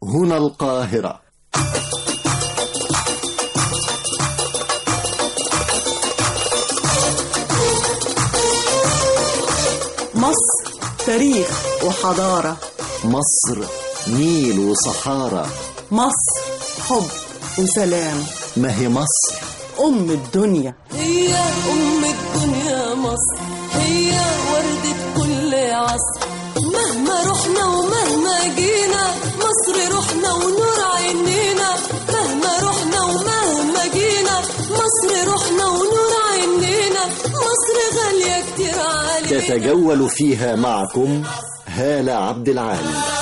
هنا القاهرة مصر تاريخ وحضارة مصر نيل وصحارى مصر حب وسلام ما هي مصر أم الدنيا هي أم الدنيا مصر هي وردة كل عصر مهما رحنا ومهما جينا مصر روحنا ونور عينينا مهما رحنا ومهما جينا مصر روحنا ونور عينينا مصر غالية كتير علينا تتجول فيها معكم هالة عبد العال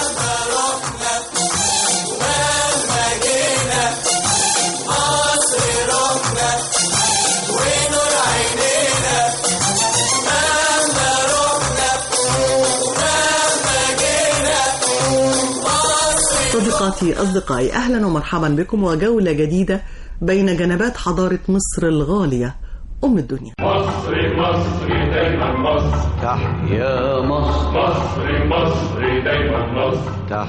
صديقاتي أصدقائي أهلا ومرحبا بكم وجولة جديدة بين جنبات حضارة مصر الغالية أم الدنيا مصر مصر دايما مصر تحيا مصر مصر مصر دايما مصر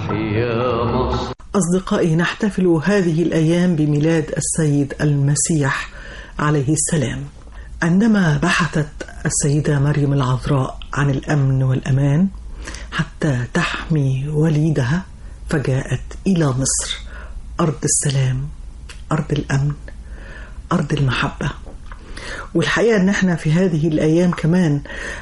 تحيا مصر أصدقائي نحتفل هذه الأيام بميلاد السيد المسيح عليه السلام عندما بحثت السيدة مريم العذراء عن الأمن والأمان حتى تحمي وليدها فجاءت إلى مصر أرض السلام أرض الأمن أرض المحبة والحقيقة ان احنا في هذه الايام كمان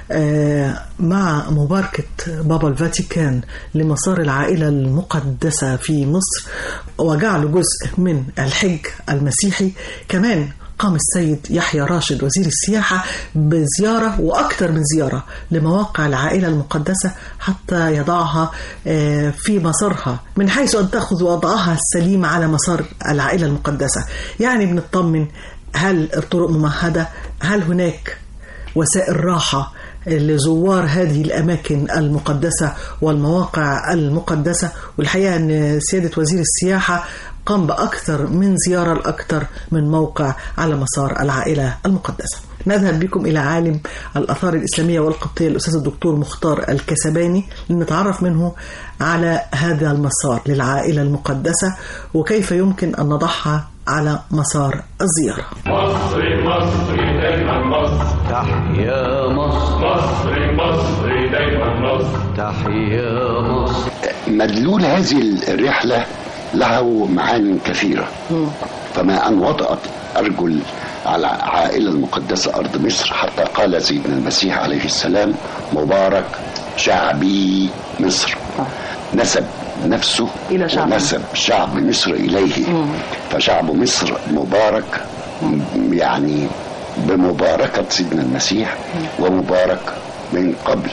آه، مع مباركة بابا الفاتيكان لمسار العائلة المقدسة في مصر وجعله جزء من الحج المسيحي كمان قام السيد يحيى راشد وزير السياحة بزيارة وأكثر من زيارة لمواقع العائلة المقدسة حتى يضعها آه، في مسارها من حيث أن تأخذ وضعها السليم على مسار العائلة المقدسة يعني بنطمن هل الطرق ممهدة هل هناك وسائل راحة لزوار هذه الأماكن المقدسة والمواقع المقدسة والحقيقة أن سيادة وزير السياحة قام بأكثر من زيارة لأكثر من موقع على مسار العائلة المقدسة نذهب بكم إلى عالم الآثار الإسلامية والقبطية الأستاذ الدكتور مختار الكسباني لنتعرف منه على هذا المسار للعائلة المقدسة وكيف يمكن أن نضعها على مسار الزيارة مصر مصر دايما مصر تحيا مصر مصر مصر دايما مصر تحيا مصر مدلول هذه الرحلة له معان كثيرة فما أن وطأت أرجل على العائلة المقدسة أرض مصر حتى قال سيدنا المسيح عليه السلام مبارك شعبي مصر نسب نفسه إلى شعب ونسب شعب مصر إليه فشعب مصر مبارك يعني بمباركة سيدنا المسيح ومبارك من قبل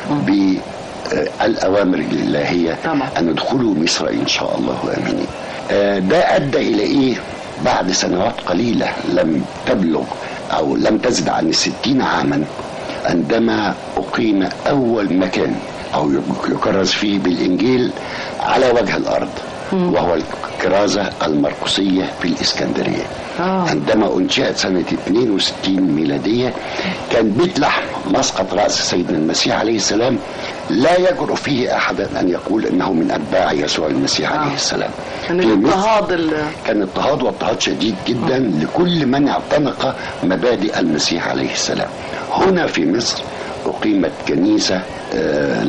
بالأوامر الإلهية طبعا. أن ادخلوا مصر إن شاء الله آمنين آه، ده أدى إلى إيه بعد سنوات قليلة لم تبلغ أو لم تزد عن الستين عاما عندما أقيم أول مكان أو يكرز فيه بالإنجيل على وجه الأرض وهو الكرازة المرقسية في الإسكندرية آه. عندما أنشأت سنة 62 ميلادية كان بيت لحم مسقط رأس سيدنا المسيح عليه السلام لا يجرؤ فيه أحد أن يقول أنه من أتباع يسوع المسيح عليه السلام كان في مصر الاضطهاد ال- كان اضطهاد واضطهاد شديد جدا لكل من اعتنق مبادئ المسيح عليه السلام هنا في مصر أقيمت كنيسة آه،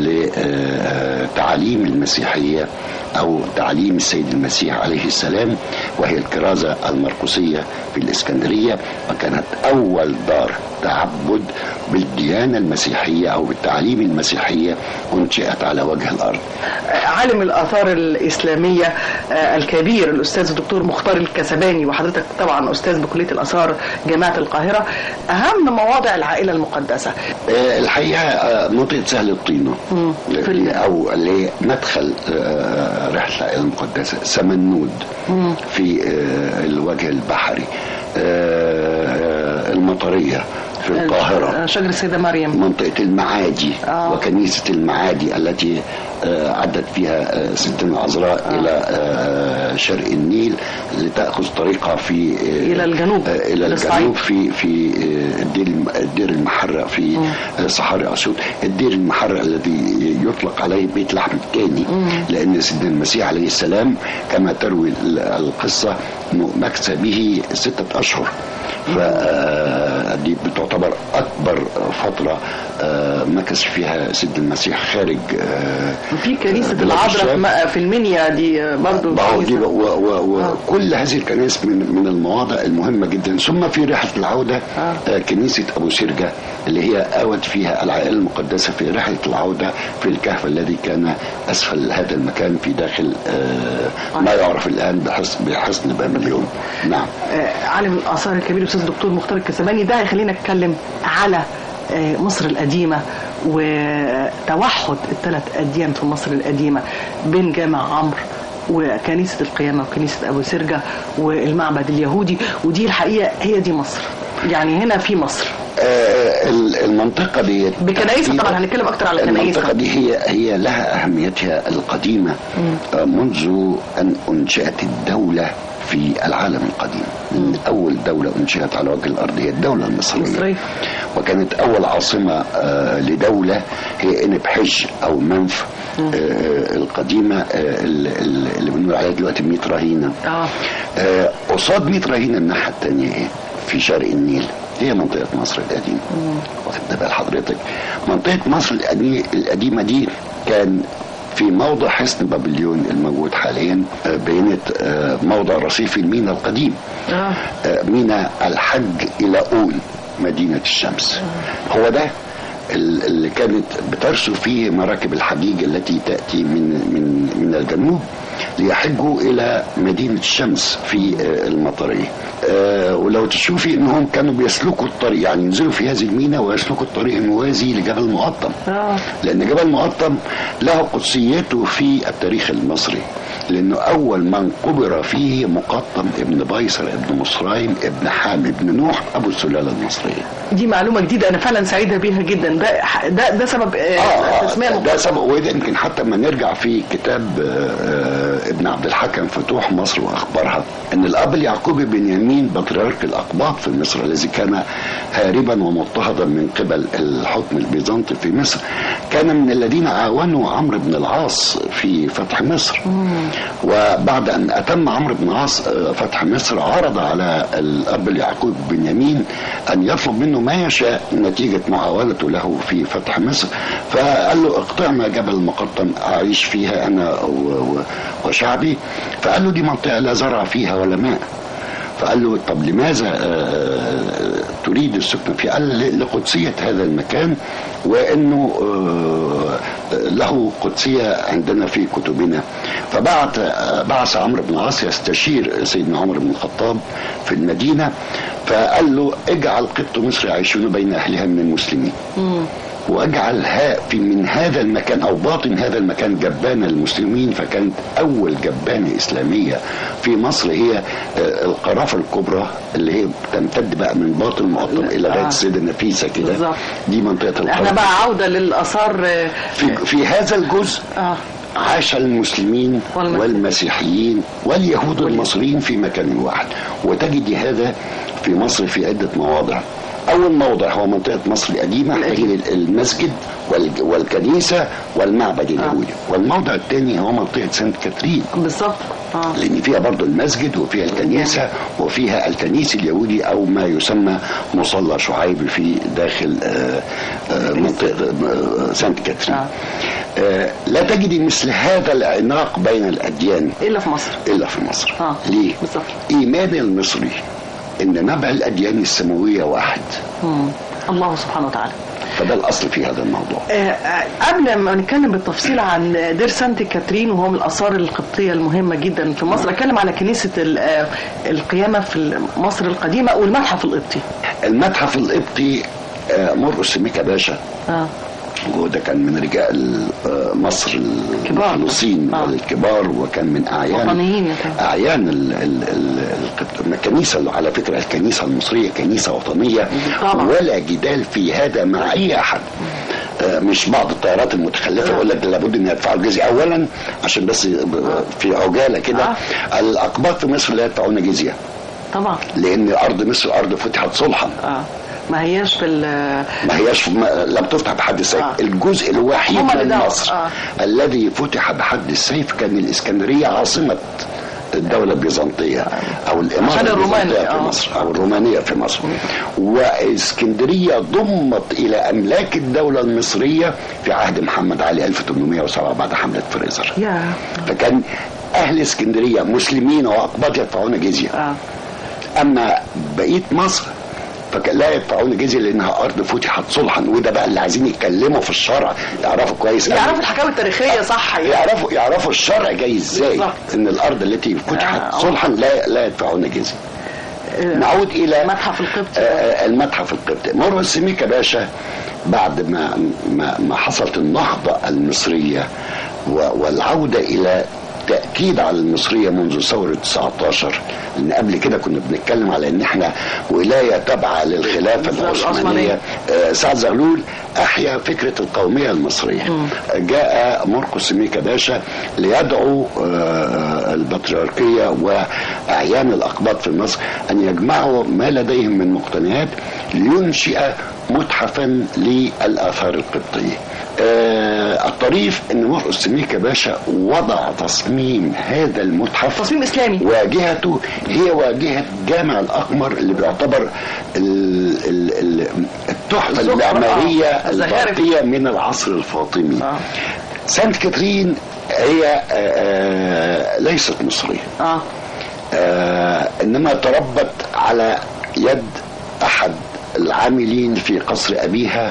لتعاليم المسيحية أو تعليم السيد المسيح عليه السلام وهي الكرازة المرقسية في الإسكندرية وكانت أول دار تعبد بالديانة المسيحية أو بالتعليم المسيحية أنشئت على وجه الأرض عالم الآثار الإسلامية آه، الكبير الأستاذ الدكتور مختار الكسباني وحضرتك طبعا أستاذ بكلية الآثار جامعة القاهرة أهم مواضع العائلة المقدسة آه، الحقيقه آه، منطقه سهل الطينه في ال- او اللي هي مدخل آه، رحله المقدسه سمنود في آه، الوجه البحري آه، المطريه في القاهرة شجر السيدة مريم منطقة المعادي آه. وكنيسة المعادي التي آه، عدت فيها آه، ستنا العذراء إلى آه، شرق النيل لتأخذ طريقها في آه، إلى الجنوب، آه، إلى للصعيد. الجنوب في في آه، الدير الم- الدير المحرق في آه، صحاري أسيوط الدير المحرق الذي يطلق عليه بيت لحم الثاني لأن سيدنا المسيح عليه السلام كما تروي ال- القصة أنه مكث به ستة أشهر فدي بتعتبر أكبر فترة آه، مكث فيها سيدنا المسيح خارج آه، في كنيسة بلاد العذراء الشام. في- في المنيا دي برضو ما هو دي كنيسة. وكل هذه الكنائس من من المواضع المهمه جدا ثم في رحله العوده آه. كنيسه ابو سرجه اللي هي اوت فيها العائله المقدسه في رحله العوده في الكهف الذي كان اسفل هذا المكان في داخل آه ما يعرف الان بحصن بحصن بابليون نعم آه، عالم الآثار الكبير الأستاذ الدكتور مختار الكسباني ده هيخلينا نتكلم على آه، مصر القديمة وتوحد الثلاث أديان في مصر القديمة بين جامع عمرو وكنيسة القيامة وكنيسة أبو سرجة والمعبد اليهودي ودي الحقيقة هي دي مصر يعني هنا في مصر آه ال- المنطقه دي بكنايسها طبعا هنتكلم أكتر على المنطقة كنايسها دي هي هي لها أهميتها القديمة آه، منذ أن أنشأت الدولة في العالم القديم من أول دولة أنشأت على وجه الأرض هي الدولة المصرية المصرية. وكانت أول عاصمة آه، لدولة هي إنب حج أو منف آه، القديمة آه، ال- ال- اللي بنقول عليها دلوقتي 100 رهينة آه. آه، قصاد 100 رهينة الناحية الثانية إيه؟ في شرق النيل هي منطقة مصر القديمة واخد بال حضرتك منطقة مصر القديمة, القديمة دي كان في موضع حصن بابليون الموجود حاليا آه، بينت آه، موضع رصيف المينا القديم آه. آه، مينا الحج إلى أول مدينة الشمس هو ده ال- اللي كانت بترسو فيه مراكب الحجيج التي تأتي من من من الجنوب ليحجوا إلى مدينة الشمس في آه، المطرية آه، ولو تشوفي انهم كانوا بيسلكوا الطريق يعني ينزلوا في هذه المينا ويسلكوا الطريق الموازي لجبل مقطم آه. لان جبل مقطم له قدسيته في التاريخ المصري لانه اول من قبر فيه مقطم ابن بيصر ابن مصرايم ابن حام ابن نوح ابو السلاله المصريه دي معلومة جديدة أنا فعلا سعيدة بيها جدا ده ده ده سبب آه، تسمية آه ده سبب وده يمكن حتى ما نرجع في كتاب آه، آه، ابن عبد الحكم فتوح مصر واخبارها ان الاب اليعقوبي بنيامين بطريرك الاقباط في مصر الذي كان هاربا ومضطهدا من قبل الحكم البيزنطي في مصر كان من الذين عاونوا عمرو بن العاص في فتح مصر وبعد ان اتم عمرو بن العاص آه، فتح مصر عرض على الاب اليعقوب بنيامين ان يطلب منه ما يشاء نتيجه معاونته له في فتح مصر فقال له اقطعنا جبل مقطم اعيش فيها انا و- و- وشعبي فقال له دي منطقه لا زرع فيها ولا ماء فقال له طب لماذا آه، تريد السكن فيه؟ قال ل- لقدسية هذا المكان وأنه آه، له قدسية عندنا في كتبنا فبعت آه، بعث عمرو بن العاص يستشير سيدنا عمر بن الخطاب في المدينة فقال له اجعل قبط مصر يعيشون بين أهلها من المسلمين واجعل ها في من هذا المكان او باطن هذا المكان جبانه للمسلمين فكانت اول جبانه اسلاميه في مصر هي آه، القرافه الكبرى اللي هي تمتد بقى من باطن مقطم الى لغايه آه. السيده نفيسه كده بالظبط. دي منطقه احنا القرافه بقى عودة للآثار آه، في في هذا الجزء آه. عاش المسلمين والمسيحيين. والمسيحيين واليهود المصريين في مكان واحد وتجد هذا في مصر في عدة مواضع أول موضع هو منطقة مصر القديمة تجد المسجد والج- والكنيسة والمعبد اليهودي والموضع الثاني هو منطقة سانت كاترين بالظبط آه. لان فيها برضو المسجد وفيها الكنيسه وفيها الكنيس اليهودي او ما يسمى مصلى شعيب في داخل آه، آه، منطقه آه، سانت كاترين آه. آه، لا تجد مثل هذا العناق بين الاديان إلا في مصر الا في مصر آه، ليه بالظبط. ايمان المصري ان نبع الاديان السماويه واحد مم. الله سبحانه وتعالى فده الاصل في هذا الموضوع آه، آه، قبل ما نتكلم بالتفصيل عن دير سانت كاترين وهو من الآثار القبطية المهمة جدا في مصر أتكلم على كنيسة ال- آه، القيامة في مصر القديمة والمتحف القبطي المتحف القبطي آه، مرقس سميكا باشا آه. وده كان من رجال آه، مصر كبار. المخلصين آه. الكبار وكان من اعيان وطنيين يا فندم. اعيان ال- ال- ال- القبط- الكنيسه اللي على فكره الكنيسه المصريه كنيسه وطنيه طبعا. ولا جدال في هذا مع اي احد آه، مش بعض الطيارات المتخلفه يقول لك ده لابد ان يدفعوا الجزيه اولا عشان بس في عجاله كده الاقباط في مصر لا يدفعون جزيه طبعا لان ارض مصر ارض فتحت صلحا اه ما هياش في ال- ما هياش ما لم تفتح بحد السيف آه. الجزء الوحيد هم اللي من دعوا. مصر آه. الذي فتح بحد السيف كان الاسكندريه عاصمه الدولة البيزنطية أو الإمارة عشان الرومان، البيزنطية في آه. مصر أو الرومانية في مصر واسكندرية ضمت إلى أملاك الدولة المصرية في عهد محمد علي 1807 بعد حملة فريزر يا فكان أهل اسكندرية مسلمين وأقباط يدفعون جزية اه اما بقيه مصر فكان لا يدفعون جزيه لانها ارض فتحت صلحا وده بقى اللي عايزين يتكلموا في الشرع يعرفوا كويس أوي. يعرفوا الحكاوي التاريخيه صح يعني. يعرفوا يعرفوا الشرع جاي ازاي بالظبط. ان الارض التي فتحت آه. صلحا لا لا يدفعون جزيه آه، نعود الى متحف القبطي. آه، المتحف القبطي مروه السميكه باشا بعد ما ما, ما حصلت النهضه المصريه و- والعوده الى تأكيد على المصرية منذ ثورة 19 لأن قبل كده كنا بنتكلم على إن إحنا ولاية تابعة للخلافة العثمانية. العثمانية آه، سعد زغلول أحيا فكرة القومية المصرية جاء مرقس سميكة باشا ليدعو آه، البطريركية وأعيان الأقباط في مصر أن يجمعوا ما لديهم من مقتنيات لينشئ متحفا للآثار القبطية آه، الطريف أن مرقس سميكة باشا وضع تصميم هذا المتحف تصميم اسلامي واجهته هي واجهة جامع الأقمر اللي بيعتبر ال- ال- ال- التحفة الزخرف، المعمارية آه، الزخارف. الباقية من العصر الفاطمي آه. سانت كاترين هي آه، آه، ليست مصرية اه آه، انما تربت على يد احد العاملين في قصر ابيها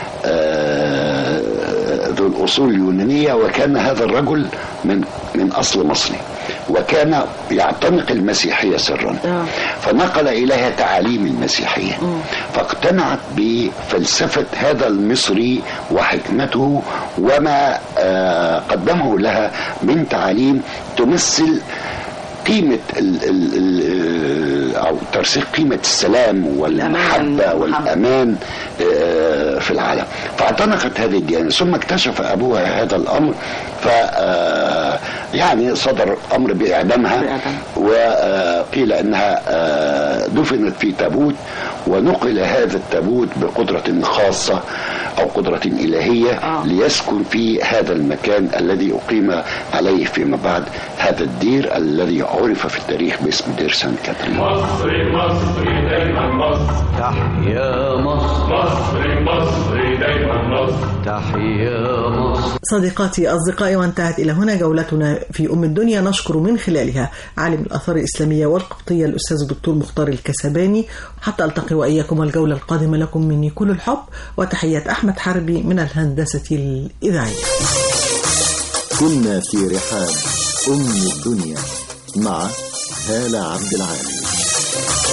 آه، ذو الاصول اليونانيه وكان هذا الرجل من من اصل مصري وكان يعتنق المسيحيه سرا آه. فنقل اليها تعاليم المسيحيه فاقتنعت بفلسفه هذا المصري وحكمته وما آه، قدمه لها من تعاليم تمثل قيمة ال ال ال أو ترسيخ قيمة السلام والمحبة الأمان. والأمان آه، في العالم فاعتنقت هذه الديانة ثم اكتشف أبوها هذا الأمر ف آه، يعني صدر أمر بإعدامها بإعدام. وقيل أنها آه، دفنت في تابوت ونقل هذا التابوت بقدرة خاصة أو قدرة إلهية آه. ليسكن في هذا المكان الذي أقيم عليه فيما بعد هذا الدير الذي عرف في التاريخ باسم دير سان كاترين مصري مصري دايما مصر تحيا مصر مصري مصري دايما مصر تحيا مصر صديقاتي أصدقائي وانتهت إلى هنا جولتنا في أم الدنيا نشكر من خلالها عالم الآثار الإسلامية والقبطية الأستاذ الدكتور مختار الكسباني حتى ألتقي وإياكم الجولة القادمة لكم مني كل الحب وتحيات أحمد حربي من الهندسة الإذاعية كنا في رحاب أم الدنيا مع هالة عبد العالي